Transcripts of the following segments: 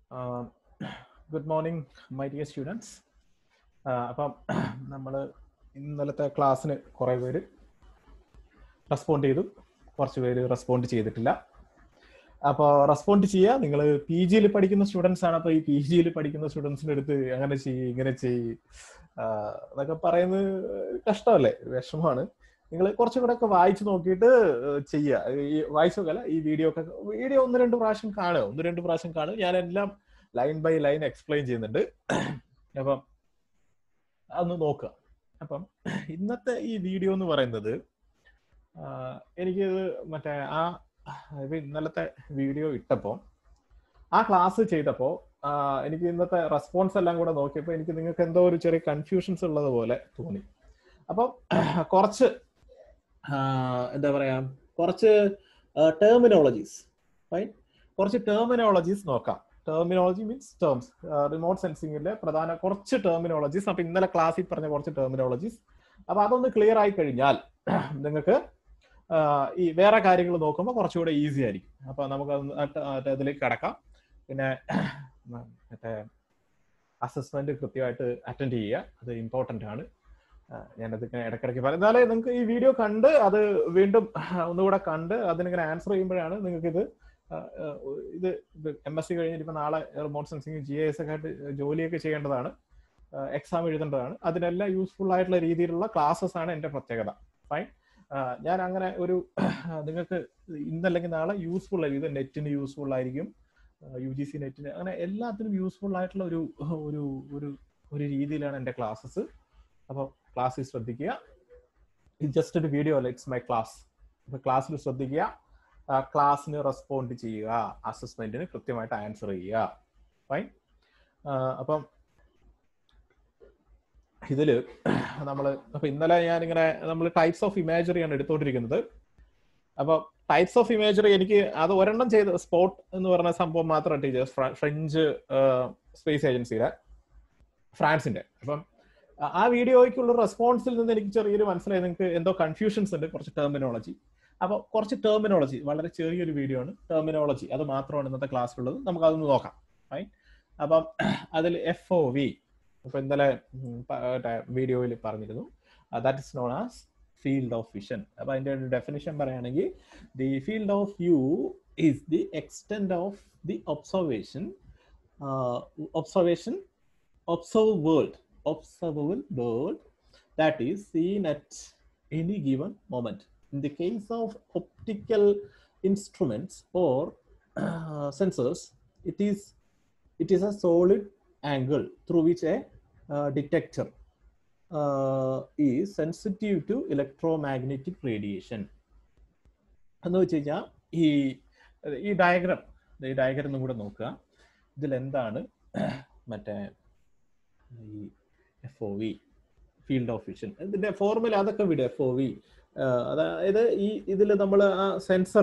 Good morning my dear students അപ്പം നമ്മൾ ഇന്നലത്തെ ക്ലാസ്സിന് കുറേ പേര് റെസ്പോണ്ട് ചെയ്തു കുറച്ച് പേര് റെസ്പോണ്ട് ചെയ്തിട്ടില്ല അപ്പോൾ റെസ്പോണ്ട് ചെയ്യുക നിങ്ങൾ പി ജിയിൽ പഠിക്കുന്ന സ്റ്റുഡൻസ് ആണ് അപ്പോൾ ഈ പി ജിയിൽ പഠിക്കുന്ന സ്റ്റുഡൻസിൻ്റെ അടുത്ത് അങ്ങനെ ചെയ്യ് ഇങ്ങനെ ചെയ്യ് എന്നൊക്കെ പറയുന്നത് കഷ്ടമല്ലേ വിഷമമാണ് നിങ്ങൾ കുറച്ചും കൂടെ ഒക്കെ വായിച്ചു നോക്കിയിട്ട് ചെയ്യുക ഈ വായിച്ചു നോക്കല്ല ഈ വീഡിയോ ഒക്കെ വീഡിയോ ഒന്ന് രണ്ട് പ്രാവശ്യം കാണുക ഒന്ന് രണ്ട് പ്രാവശ്യം കാണുക ഞാൻ എല്ലാം ലൈൻ ബൈ ലൈൻ എക്സ്പ്ലെയിൻ ചെയ്യുന്നുണ്ട് അപ്പം അതൊന്ന് നോക്കുക അപ്പം ഇന്നത്തെ ഈ വീഡിയോ എന്ന് പറയുന്നത് എനിക്ക് മറ്റേ ആ ഇന്നലത്തെ വീഡിയോ ഇട്ടപ്പോൾ ആ ക്ലാസ് ചെയ്തപ്പോൾ എനിക്ക് ഇന്നത്തെ റെസ്പോൺസ് എല്ലാം കൂടെ നോക്കിയപ്പോൾ എനിക്ക് നിങ്ങൾക്ക് എന്തോ ഒരു ചെറിയ കൺഫ്യൂഷൻസ് ഉള്ളത് പോലെ തോന്നി അപ്പം കുറച്ച് എന്താ പറയാ കുറച്ച് ടെർമിനോളജീസ് ഫൈൻ കുറച്ച് ടെർമിനോളജീസ് നോക്കാം ടെർമിനോളജി മീൻസ് ടേംസ് റിമോട്ട് സെൻസിങ്ങിലെ പ്രധാന കുറച്ച് ടെർമിനോളജീസ് അപ്പൊ ഇന്നലെ ക്ലാസ്സിൽ പറഞ്ഞ കുറച്ച് ടെർമിനോളജീസ് അപ്പൊ അതൊന്ന് ക്ലിയർ ആയി കഴിഞ്ഞാൽ നിങ്ങൾക്ക് ഈ വേറെ കാര്യങ്ങൾ നോക്കുമ്പോൾ കുറച്ചുകൂടെ ഈസി ആയിരിക്കും അപ്പൊ നമുക്ക് അതിലേക്ക് കിടക്കാം പിന്നെ മറ്റേ അസസ്മെന്റ് കൃത്യമായിട്ട് അറ്റൻഡ് ചെയ്യുക അത് ഇമ്പോർട്ടന്റ് ആണ് ഞാനത് ഇടയ്ക്കിടയ്ക്ക് പറയും എന്നാലേ നിങ്ങൾക്ക് ഈ വീഡിയോ കണ്ട് അത് വീണ്ടും ഒന്നുകൂടെ കണ്ട് അതിനിങ്ങനെ ആൻസർ ചെയ്യുമ്പോഴാണ് നിങ്ങൾക്ക് ഇത് ഇത് എം എസ് സി കഴിഞ്ഞിട്ട് ഇപ്പൊ നാളെ റിമോട്ട് സെൻസിങ് ജി എസ് ഒക്കെ ആയിട്ട് ജോലിയൊക്കെ ചെയ്യേണ്ടതാണ് എക്സാം എഴുതേണ്ടതാണ് അതിനെല്ലാം യൂസ്ഫുൾ ആയിട്ടുള്ള രീതിയിലുള്ള ക്ലാസ്സസ് ആണ് എന്റെ പ്രത്യേകത ഫൈൻ ഞാൻ അങ്ങനെ ഒരു നിങ്ങൾക്ക് ഇന്നല്ലെങ്കിൽ നാളെ യൂസ്ഫുൾ ആയിരിക്കും ഇത് നെറ്റിന് യൂസ്ഫുൾ ആയിരിക്കും യു ജി സി നെറ്റിന് അങ്ങനെ എല്ലാത്തിനും യൂസ്ഫുൾ ആയിട്ടുള്ള ഒരു ഒരു ഒരു ഒരു രീതിയിലാണ് എൻ്റെ ക്ലാസ്സസ് അപ്പോൾ ക്ലാസ്സിൽ ശ്രദ്ധിക്കുക ഇത് ജസ്റ്റ് ഒരു വീഡിയോ അല്ല ഇറ്റ്സ് മൈ ക്ലാസ് അപ്പോൾ ക്ലാസ്സിൽ ശ്രദ്ധിക്കുക ക്ലാസ്സിന് റെസ്പോണ്ട് ചെയ്യുക അസസ്മെന്റിന് കൃത്യമായിട്ട് ആൻസർ ചെയ്യുക ഫൈൻ അപ്പം ഇതില് നമ്മൾ അപ്പൊ ഇന്നലെ ഞാനിങ്ങനെ നമ്മൾ ടൈപ്സ് ഓഫ് ഇമേജറി ആണ് എടുത്തോണ്ടിരിക്കുന്നത് അപ്പൊ ടൈപ്സ് ഓഫ് ഇമേജറി എനിക്ക് അത് ഒരെണ്ണം ചെയ്ത് സ്പോട്ട് എന്ന് പറഞ്ഞ സംഭവം മാത്രം ടീച്ചേഴ്സ് ഫ്രഞ്ച് സ്പേസ് ഏജൻസിയുടെ ഫ്രാൻസിന്റെ അപ്പം ആ വീഡിയോയ്ക്കുള്ള റെസ്പോൺസിൽ നിന്ന് എനിക്ക് ചെറിയൊരു മനസ്സിലായി നിങ്ങൾക്ക് എന്തോ കൺഫ്യൂഷൻസ് ഉണ്ട് കുറച്ച് ടെർമിനോളജി അപ്പോൾ കുറച്ച് ടെർമിനോളജി വളരെ ചെറിയൊരു വീഡിയോ ആണ് ടെർമിനോളജി അത് മാത്രമാണ് ഇന്നത്തെ ക്ലാസ്സിലുള്ളത് നമുക്ക് അതൊന്ന് നോക്കാം ഫൈൻ അപ്പം അതിൽ എഫ് ഒ വി ഇപ്പൊ ഇന്നലെ വീഡിയോയിൽ പറഞ്ഞിരുന്നു that is known as field of vision അപ്പൊ അതിന്റെ ഒരു ഡെഫിനിഷൻ പറയുകയാണെങ്കിൽ the field of view is the extent of the observation observation observe world observable world that is seen at any given moment. In the case of optical instruments or uh, sensors, it is it is a solid angle through which a uh, detector uh, is sensitive to electromagnetic radiation. എന്ന് വെച്ച് കഴിഞ്ഞാൽ ഈ ഈ diagram ഈ diagram കൂടെ നോക്കുക ഇതിൽ എന്താണ് മറ്റേ ഈ F O V field of vision ഇതിന്റെ ഫോർമുല അതൊക്കെ വിടും എഫ് ഒ വി അതായത് ഈ ഇതിൽ നമ്മൾ ആ സെൻസർ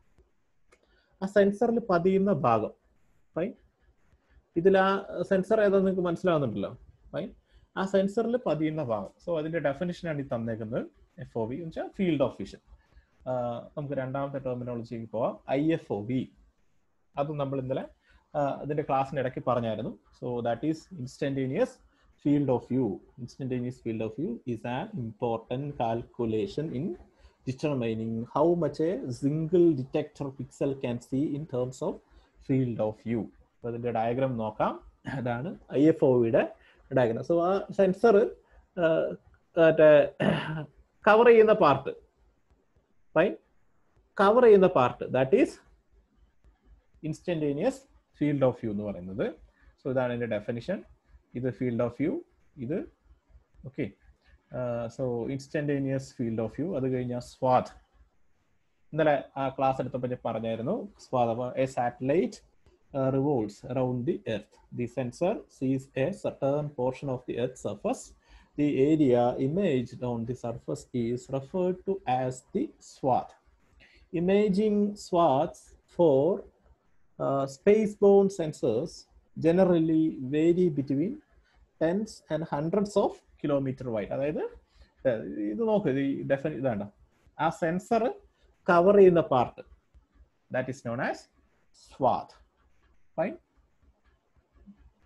ആ സെൻസറിൽ പതിയുന്ന ഭാഗം ഫൈൻ ഇതിൽ ആ സെൻസർ ഏതാന്ന് നിങ്ങൾക്ക് മനസ്സിലാവുന്നുണ്ടല്ലോ ഫൈൻ ആ സെൻസറിൽ പതിയുന്ന ഭാഗം സോ അതിന്റെ ഡെഫിനിഷനാണ് ഈ തന്നേക്കുന്നത് എഫ് ഒ വി എന്ന് വെച്ചാൽ ഫീൽഡ് ഓഫ് വിഷൻ നമുക്ക് രണ്ടാമത്തെ ടെർമിനോളജിക്ക് പോവാം ഐ എഫ് ഒ വി അതും നമ്മൾ ഇന്നലെ അതിന്റെ ക്ലാസ്സിന് ഇടയ്ക്ക് പറഞ്ഞായിരുന്നു so that is instantaneous field of view instantaneous field of view is an important calculation in determining how much a single detector pixel can see in terms of field of view അപ്പോൾ അതിന്റെ diagram നോക്കാം അതാണ് I F ഒയുടെ diagram so ആ sensor മറ്റേ cover ചെയ്യുന്ന part fine cover ചെയ്യുന്ന part that is instantaneous field of view എന്ന് പറയുന്നത് സോ ഇതാണ് എൻ്റെ ഡെഫിനിഷൻ ഇത് ഫീൽഡ് ഓഫ് വ്യൂ ഇത് okay so instantaneous field of view അത് കഴിഞ്ഞാൽ സ്വാദ് ഇന്നലെ ആ ക്ലാസ് എടുത്തപ്പോൾ ഞാൻ പറഞ്ഞായിരുന്നു സ്വാദ് അപ്പോൾ a satellite revolves around the earth the sensor sees a certain portion of the earth surface the area imaged on the surface is referred to as the swath imaging swaths for space borne sensors generally vary between tens and hundreds of kilometer wide അതായത് ഇത് നോക്ക് ഇത് ഡെഫിനി ഇതാണ് ആ sensor cover ചെയ്യുന്ന part that is known as swath fine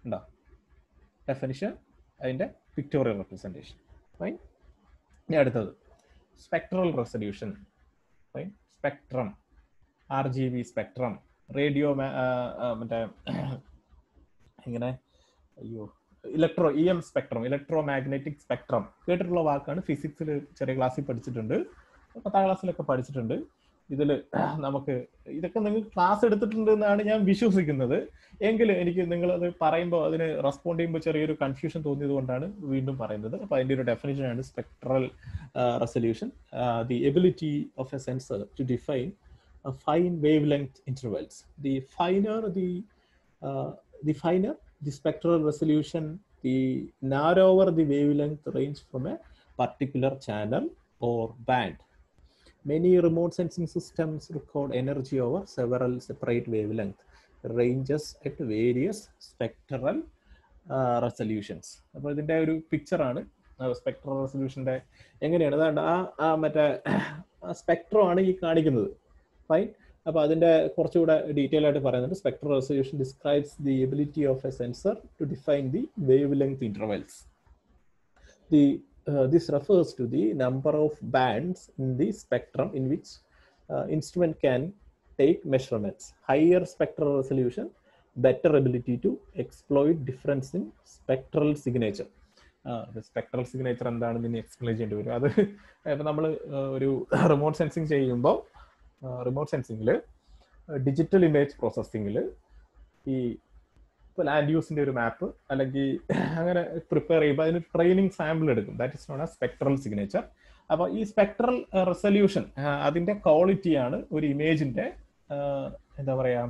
ഉണ്ടോ definition അതിൻ്റെ പിക്ടോറിയൽ റെപ്രസെൻറ്റേഷൻ ഫൈൻ ഇനി അടുത്തത് spectral resolution fine spectrum R G B spectrum radio മറ്റേ ഇങ്ങനെ അയ്യോ electro E M spectrum electromagnetic spectrum കേട്ടിട്ടുള്ള വാക്കാണ് ഫിസിക്സിൽ ചെറിയ ക്ലാസ്സിൽ പഠിച്ചിട്ടുണ്ട് പത്താം ക്ലാസ്സിലൊക്കെ പഠിച്ചിട്ടുണ്ട് ഇതിൽ നമുക്ക് ഇതൊക്കെ നിങ്ങൾ ക്ലാസ് എടുത്തിട്ടുണ്ട് എന്നാണ് ഞാൻ വിശ്വസിക്കുന്നത് എങ്കിലും എനിക്ക് നിങ്ങൾ അത് പറയുമ്പോൾ അതിന് റെസ്പോണ്ട് ചെയ്യുമ്പോൾ ചെറിയൊരു കൺഫ്യൂഷൻ തോന്നിയത് കൊണ്ടാണ് വീണ്ടും പറയുന്നത് അപ്പൊ അതിന്റെ ഒരു ഡെഫിനേഷൻ ആണ് spectral resolution the ability of a sensor to define fine wavelength intervals the finer the the finer the spectral resolution, the narrower the wavelength range from a particular channel or band. Many remote sensing systems record energy over several separate wavelength ranges at various spectral uh, resolutions. അപ്പോൾ ഇതിന്റെ ഒരു പിക്ചറാണ് spectral റെസൊല്യൂഷന്റെ എങ്ങനെയാണ് അതാണ്ട് ആ ആ മറ്റേ spectrum ആണ് ഈ കാണിക്കുന്നത് ഫൈൻ അപ്പോൾ അതിന്റെ കുറച്ചുകൂടെ ഡീറ്റെയിൽ ആയിട്ട് പറയുന്നുണ്ട് spectral resolution describes the ability of a sensor to define the wavelength intervals the this refers to the number of bands in the spectrum in which instrument can take measurements higher spectral resolution better ability to exploit difference in spectral signature spectral signature എന്താണെന്ന് ഇനി explain ചെയ്യേണ്ടി വരും അത് ഇപ്പം നമ്മൾ ഒരു remote sensing ചെയ്യുമ്പോൾ റിമോട്ട് സെൻസിങ്ങിൽ ഡിജിറ്റൽ ഇമേജ് പ്രോസസ്സിങ്ങിൽ ഈ ഇപ്പോൾ ലാൻഡ് യൂസിന്റെ ഒരു മാപ്പ് അല്ലെങ്കിൽ അങ്ങനെ പ്രിപ്പയർ ചെയ്യുമ്പോൾ അതിന് ട്രെയിനിങ് സാമ്പിൾ എടുക്കും ദാറ്റ് ഇസ് നോൺ ആ സ്പെക്ട്രൽ സിഗ്നേച്ചർ അപ്പോൾ ഈ സ്പെക്ട്രൽ റെസൊല്യൂഷൻ അതിന്റെ ക്വാളിറ്റിയാണ് ഒരു ഇമേജിന്റെ എന്താ പറയാ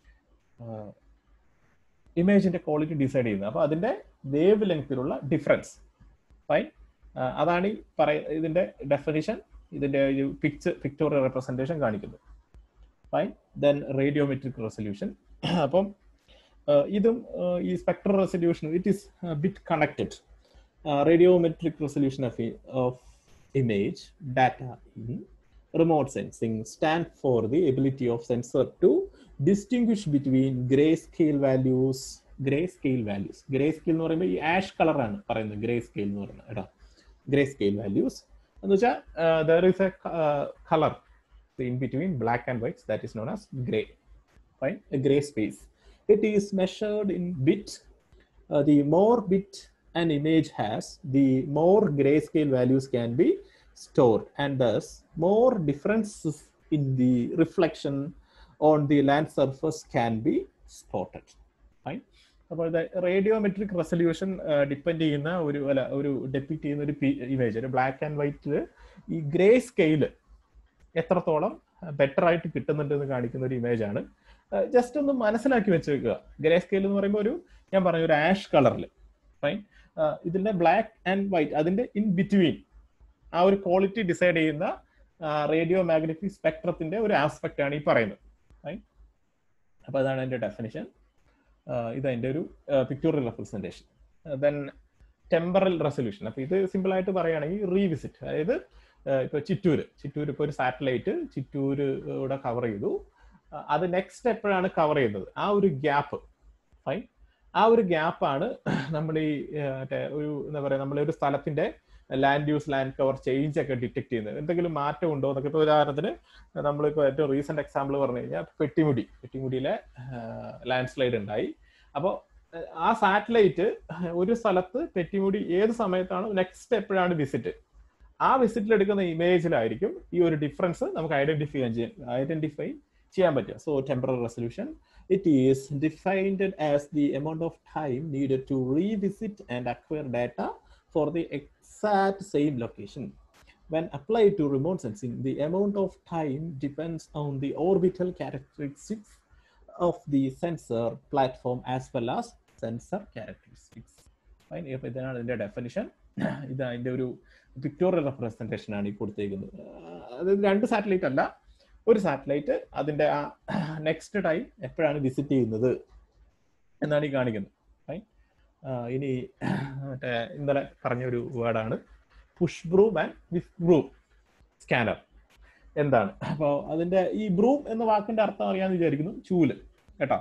ഇമേജിന്റെ ക്വാളിറ്റി ഡിസൈഡ് ചെയ്യുന്നത് അപ്പോൾ അതിന്റെ വേവ് ലെങ്തിലുള്ള ഡിഫറൻസ് ഫൈൻ അതാണ് ഈ പറയ ഇതിന്റെ ഡെഫിനിഷൻ ഇതിന്റെ ഒരു പിക്ചർ പിക്ടോറിയൽ റെപ്രസെന്റേഷൻ കാണിക്കുന്നത് ഫൈൻ ദെൻ റേഡിയോമെട്രിക് റെസൊല്യൂഷൻ അപ്പം ഇതും ഈ spectral resolution it is bit connected radiometric resolution of of image data in remote sensing stand for the ability of sensor to distinguish between grey scale values grey scale values grey scale എന്ന് പറയുമ്പോൾ ഈ ash കളറാണ് പറയുന്നത് grey scale എന്ന് പറയുന്നത് കേട്ടോ grey scale values എന്ന് വെച്ചാൽ there is a colour in between black and white that is known as grey fine a grey space it is measured in bit the more bit an image has the more grayscale values can be stored and thus more differences in the reflection on the land surface can be spotted fine അപ്പോൾ ഇത് radiometric resolution depend ചെയ്യുന്ന ഒരു അല്ല ഒരു depict ചെയ്യുന്ന ഒരു image ഒരു black and വൈറ്റിൽ ഈ ഗ്രേ സ്കെയില് എത്രത്തോളം ബെറ്റർ ആയിട്ട് കിട്ടുന്നുണ്ട് എന്ന് കാണിക്കുന്ന ഒരു ഇമേജ് ആണ് ജസ്റ്റ് ഒന്ന് മനസ്സിലാക്കി വെച്ചേക്കുക ഗ്രേ സ്കെയിൽ എന്ന് പറയുമ്പോൾ ഒരു ഞാൻ പറഞ്ഞ ഒരു ആഷ് കളറിൽ ഫൈൻ ഇതിന്റെ ബ്ലാക്ക് ആൻഡ് വൈറ്റ് അതിന്റെ ഇൻ ബിറ്റ്വീൻ ആ ഒരു ക്വാളിറ്റി ഡിസൈഡ് ചെയ്യുന്ന റേഡിയോ മാഗ്നറ്റിക് സ്പെക്ട്രത്തിന്റെ ഒരു ആസ്പെക്ട് ആണ് ഈ പറയുന്നത് അപ്പൊ അതാണ് അതിന്റെ ഡെഫിനിഷൻ ഇത് അതിന്റെ ഒരു pictorial representation then temporal resolution അപ്പൊ ഇത് സിമ്പിൾ ആയിട്ട് പറയുകയാണെങ്കിൽ റീവിസിറ്റ് അതായത് ഇപ്പൊ ചിറ്റൂര് ചിറ്റൂര് ഇപ്പൊ ഒരു സാറ്റലൈറ്റ് ചിറ്റൂര് ഇവിടെ കവർ ചെയ്തു അത് നെക്സ്റ്റ് എപ്പോഴാണ് കവർ ചെയ്യുന്നത് ആ ഒരു ഗ്യാപ്പ് ഫൈൻ ആ ഒരു ഗ്യാപ്പാണ് നമ്മൾ ഈ മറ്റേ ഒരു എന്താ പറയുക നമ്മളെ ഒരു സ്ഥലത്തിന്റെ land use land cover change ഒക്കെ ഡിറ്റക്ട് ചെയ്യുന്നത് എന്തെങ്കിലും മാറ്റം ഉണ്ടോ എന്നൊക്കെ ഇപ്പോൾ ഉദാഹരണത്തിന് നമ്മളിപ്പോൾ ഏറ്റവും റീസെന്റ് എക്സാമ്പിൾ പറഞ്ഞു കഴിഞ്ഞാൽ പെട്ടിമുടി പെട്ടിമുടിയിലെ ലാൻഡ് സ്ലൈഡ് ഉണ്ടായി അപ്പോൾ ആ സാറ്റലൈറ്റ് ഒരു സ്ഥലത്ത് പെട്ടിമുടി ഏത് സമയത്താണ് നെക്സ്റ്റ് എപ്പോഴാണ് വിസിറ്റ് ആ വിസിറ്റിൽ എടുക്കുന്ന ഇമേജിലായിരിക്കും ഈ ഒരു ഡിഫറൻസ് നമുക്ക് ഐഡന്റിഫൈ ഐഡന്റിഫൈ ചെയ്യാൻ പറ്റുക so temporal resolution it is defined as the amount of time needed to revisit and acquire data for the exact same location. When applied to remote sensing, the amount of time depends on the orbital characteristics of the sensor platform as well as sensor characteristics. Fine, ഇപ്പൊ ഇതാണ് ഇതിന്റെ definition ഇത് അതിന്റെ ഒരു pictorial representation ആണ് ഈ കൊടുത്തേക്കുന്നത് അതായത് രണ്ട് സാറ്റലൈറ്റ് അല്ല ഒരു സാറ്റലൈറ്റ് അതിന്റെ ആ നെക്സ്റ്റ് ടൈം എപ്പോഴാണ് വിസിറ്റ് ചെയ്യുന്നത് എന്നാണ് ഈ കാണിക്കുന്നത് ഫൈൻ ഇനി മറ്റേ ഇന്നലെ പറഞ്ഞ ഒരു വേർഡാണ് push broom and whisk broom scanner എന്താണ് അപ്പോൾ അതിന്റെ ഈ ബ്രൂം എന്ന വാക്കിന്റെ അർത്ഥം അറിയാന്ന് വിചാരിക്കുന്നു ചൂല് കേട്ടോ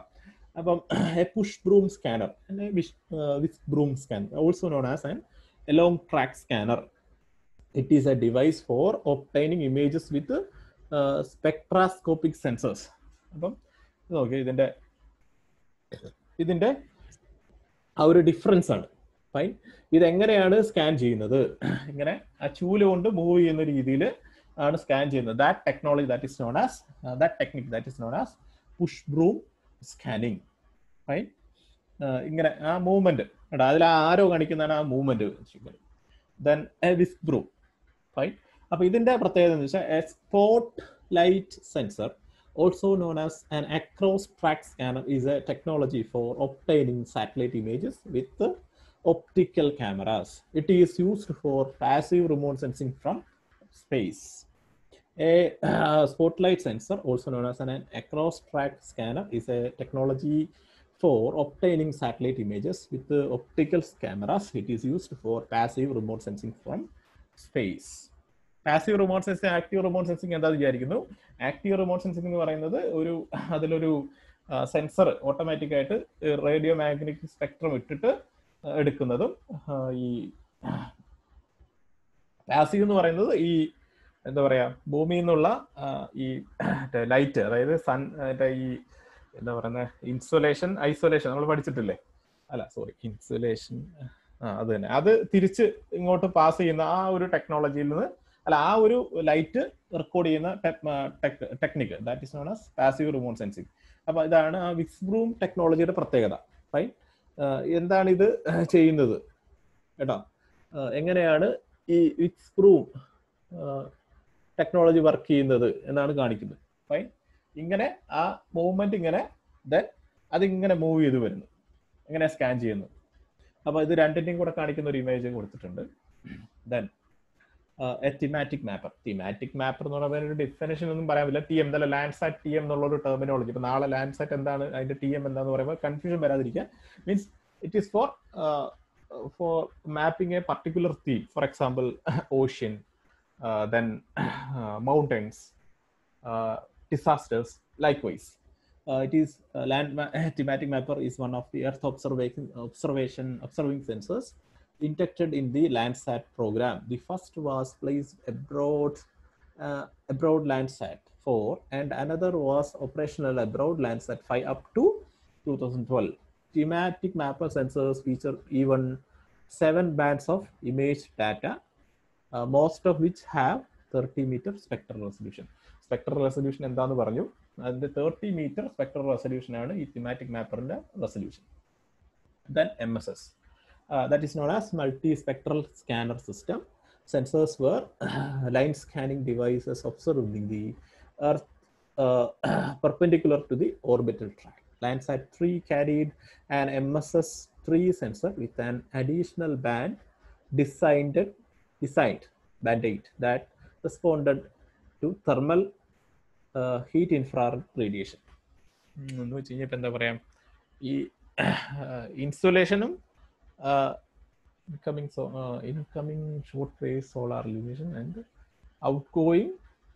അപ്പം a push broom scanner whisk broom scanner also known as an along track scanner it is a device for obtaining images with spectroscopic sensors അപ്പം നോക്കി ഇതിന്റെ ഇതിന്റെ ആ ഒരു ഡിഫറൻസ് ആണ് ഫൈൻ ഇതെങ്ങനെയാണ് സ്കാൻ ചെയ്യുന്നത് ഇങ്ങനെ ആ ചൂല് കൊണ്ട് മൂവ് ചെയ്യുന്ന രീതിയിൽ ആണ് സ്കാൻ ചെയ്യുന്നത് that technology that is known as that technique that is known as push broom scanning fine ഇങ്ങനെ ആ മൂവ്മെന്റ് അതിൽ ആ ആരോ കാണിക്കുന്നതാണ് ആ movement then a whisk broom fine അപ്പൊ ഇതിന്റെ പ്രത്യേകത എന്ന് വെച്ചാൽ a spot light sensor also known as an across track scanner is a technology for obtaining satellite images with uh, optical cameras it is used for passive remote sensing from space a uh, spotlight sensor also known as an, across track scanner is a technology for obtaining satellite images with the optical cameras it is used for passive remote sensing from space passive remote sensing active remote sensing എന്താ വിചാരിക്കുന്നു active remote sensing എന്ന് പറയുന്നത് ഒരു അതിലൊരു sensor automatic ആയിട്ട് radio magnetic spectrum ഇട്ടിട്ട് എടുക്കുന്നതും ഈ പാസീവ് എന്ന് പറയുന്നത് ഈ എന്താ പറയാ ഭൂമിയിൽ നിന്നുള്ള ഈ ലൈറ്റ് അതായത് സൺ ഈ എന്താ പറയുന്ന ഇൻസുലേഷൻ ഐസൊലേഷൻ നമ്മൾ പഠിച്ചിട്ടില്ലേ അല്ല സോറി ഇൻസുലേഷൻ ആ അത് തന്നെ അത് തിരിച്ച് ഇങ്ങോട്ട് പാസ് ചെയ്യുന്ന ആ ഒരു ടെക്നോളജിയിൽ നിന്ന് അല്ല ആ ഒരു ലൈറ്റ് റെക്കോർഡ് ചെയ്യുന്ന technique that is known as passive remote sensing അപ്പൊ ഇതാണ് ആ വിക്സ് ബ്രൂം ടെക്നോളജിയുടെ പ്രത്യേകത ഫൈൻ എന്താണ് ഇത് ചെയ്യുന്നത് കേട്ടോ എങ്ങനെയാണ് ഈ വിക്സ് ബ്രൂം ടെക്നോളജി വർക്ക് ചെയ്യുന്നത് എന്നാണ് കാണിക്കുന്നത് ഫൈൻ ഇങ്ങനെ ആ മൂവ്മെന്റ് ഇങ്ങനെ ദെൻ അതിങ്ങനെ മൂവ് ചെയ്ത് വരുന്നു ഇങ്ങനെ സ്കാൻ ചെയ്യുന്നു അപ്പൊ ഇത് രണ്ടിന്റെയും കൂടെ കാണിക്കുന്ന ഒരു ഇമേജ് കൊടുത്തിട്ടുണ്ട് then a thematic mapper thematic mapper എന്ന് പറയുന്ന ഒരു ഡെഫിനേഷൻ ഒന്നും പറയാൻ പറ്റില്ല ടി എം എന്താ ലാൻഡ് സാറ്റ് ടി എം എന്നുള്ള ഒരു ടെർമിനോളജി ഇപ്പൊ നാളെ ലാൻഡ് സാറ്റ് എന്താണ് അതിന്റെ ടി എം എന്താന്ന് പറയുമ്പോൾ കൺഫ്യൂഷൻ വരാതിരിക്കുക means it is for for mapping a particular theme for example ocean then mountains disasters. Likewise, uh, it is uh, land ma- thematic mapper is one of the Earth observation observation observing sensors inducted in the Landsat program. The first was placed abroad uh, abroad Landsat 4, and another was operational abroad Landsat 5 up to 2012. Thematic mapper sensors feature even seven bands of image data, uh, most of which have 30 meter spectral resolution. Spectral resolution എന്താന്ന് പറഞ്ഞു അതിന്റെ thirty metre spectral resolution ആണ് ഈ thematic മാപ്പറിന്റെ resolution then M S S that is known as multi spectral scanner system sensors where line scanning devices observing the earth perpendicular to the orbital track. Landsat 3 carried an MSS 3 sensor with an additional band designed, designed band 8 that responded to thermal uh, heat infrared radiation. എന്ന് വെച്ച് കഴിഞ്ഞാൽ എന്താ പറയാ ഈ ഇൻസുലേഷനും incoming so incoming short wave solar illumination and outgoing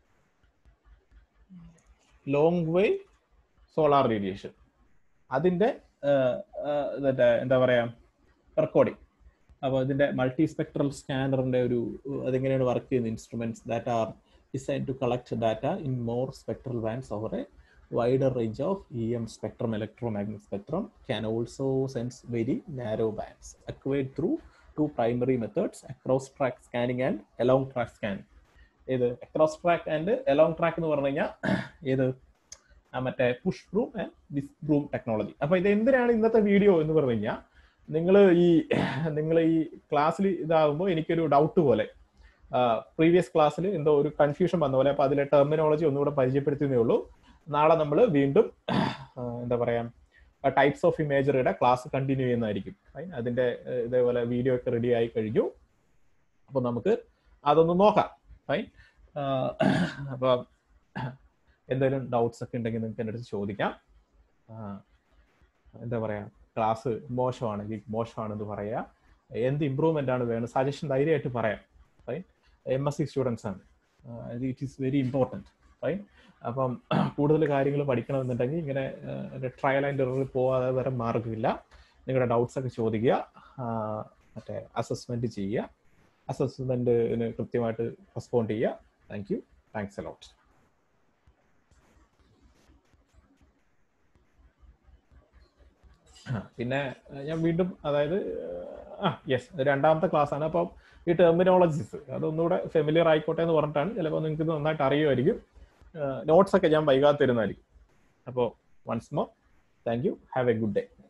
long wave solar radiation അതിന്റെ എന്താ പറയാ റെക്കോർഡിംഗ് അപ്പോൾ ഇതിന്റെ മൾട്ടി സ്പെക്ട്രൽ സ്കാനറിന്റെ ഒരു അതെങ്ങനെയാണ് വർക്ക് ചെയ്യുന്ന instruments that are designed to collect data in more spectral bands over a wider range of EM spectrum, electromagnetic spectrum, can also sense very narrow bands acquired through two primary methods, across track scanning and along track scanning. ഏത് across track and along track എന്ന് പറഞ്ഞു കഴിഞ്ഞാൽ ഏത് മറ്റേ push broom and whisk broom technology അപ്പൊ ഇത് എന്തിനാണ് ഇന്നത്തെ വീഡിയോ എന്ന് പറഞ്ഞു കഴിഞ്ഞാൽ നിങ്ങൾ ഈ നിങ്ങൾ ഈ ക്ലാസ്സിൽ ഇതാകുമ്പോൾ എനിക്കൊരു ഡൗട്ട് പോലെ പ്രീവിയസ് ക്ലാസ്സിൽ എന്തോ ഒരു കൺഫ്യൂഷൻ വന്ന പോലെ അപ്പൊ അതിലെ ടെർമിനോളജി ഒന്നുകൂടെ പരിചയപ്പെടുത്തുന്നേ ഉള്ളൂ നാളെ നമ്മൾ വീണ്ടും എന്താ പറയാ ടൈപ്സ് ഓഫ് ഇമേജറിയുടെ ക്ലാസ് കണ്ടിന്യൂ ചെയ്യുന്നതായിരിക്കും അതിന്റെ ഇതേപോലെ വീഡിയോ ഒക്കെ റെഡി ആയി കഴിഞ്ഞു അപ്പൊ നമുക്ക് അതൊന്ന് നോക്കാം ഫൈൻ അപ്പൊ എന്തെങ്കിലും ഡൗട്ട്സ് ഒക്കെ ഉണ്ടെങ്കിൽ നിങ്ങൾക്ക് എൻ്റെ അടുത്ത് ചോദിക്കാം എന്താ പറയാ ക്ലാസ് മോശമാണെങ്കിൽ മോശമാണെന്ന് പറയാ എന്ത് ഇമ്പ്രൂവ്മെന്റ് ആണ് വേണം സജഷൻ ധൈര്യമായിട്ട് പറയാം fine M S C students ആണ് it is very important fine അപ്പം കൂടുതൽ കാര്യങ്ങൾ പഠിക്കണമെന്നുണ്ടെങ്കിൽ ഇങ്ങനെ ട്രയൽ ആൻഡ് എററിൽ പോകാതെ വേറെ മാർഗ്ഗമില്ല നിങ്ങളുടെ ഡൗട്ട്സ് ഒക്കെ ചോദിക്കുക ആ, മറ്റേ അസസ്മെന്റ് ചെയ്യുക അസസ്മെന്റിന് കൃത്യമായിട്ട് റെസ്പോണ്ട് ചെയ്യുക താങ്ക് യു താങ്ക്സ് അലോട്ട് പിന്നെ ഏഹ്, ഞാൻ വീണ്ടും അതായത് ഏഹ്, ആ യെസ് രണ്ടാമത്തെ ക്ലാസ് ആണ് അപ്പം ഈ ടെർമിനോളജീസ് അതൊന്നുകൂടെ ഫെമിലിയർ ആയിക്കോട്ടെ എന്ന് പറഞ്ഞിട്ടാണ് ചിലപ്പോൾ നിങ്ങൾക്ക് ഇത് നന്നായിട്ട് അറിയുമായിരിക്കും നോട്ട്സ് ഒക്കെ ഞാൻ വൈകാതെ തരുന്നതായിരിക്കും അപ്പോൾ once more thank you have a good day